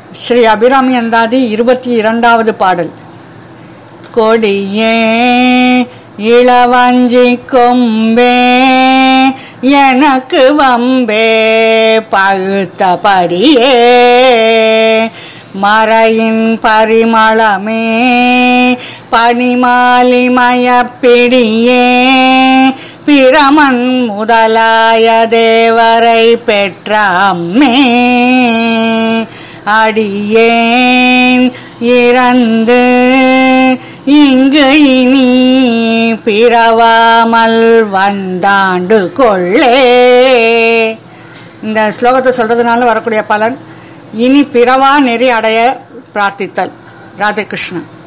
ஸ்ரீ அபிராமி அந்தாதி இருபத்தி இரண்டாவது பாடல் கொடியே இளவஞ்சி கொம்பே எனக்கு வம்பே பழுத்தபடியே மறையின் பரிமளமே பனிமாலிமயப்பிடியே பிரமன் முதலாய தேவரை பெற்ற அம்மே அடியேன் இறந்து இங்கு இனி பிறவாமல் வந்தாண்டு கொள்ளே இந்த ஸ்லோகத்தை சொல்றதுனால வரக்கூடிய பலன் இனி பிறவா நெறி அடைய பிரார்த்தித்தல் ராதே கிருஷ்ணன்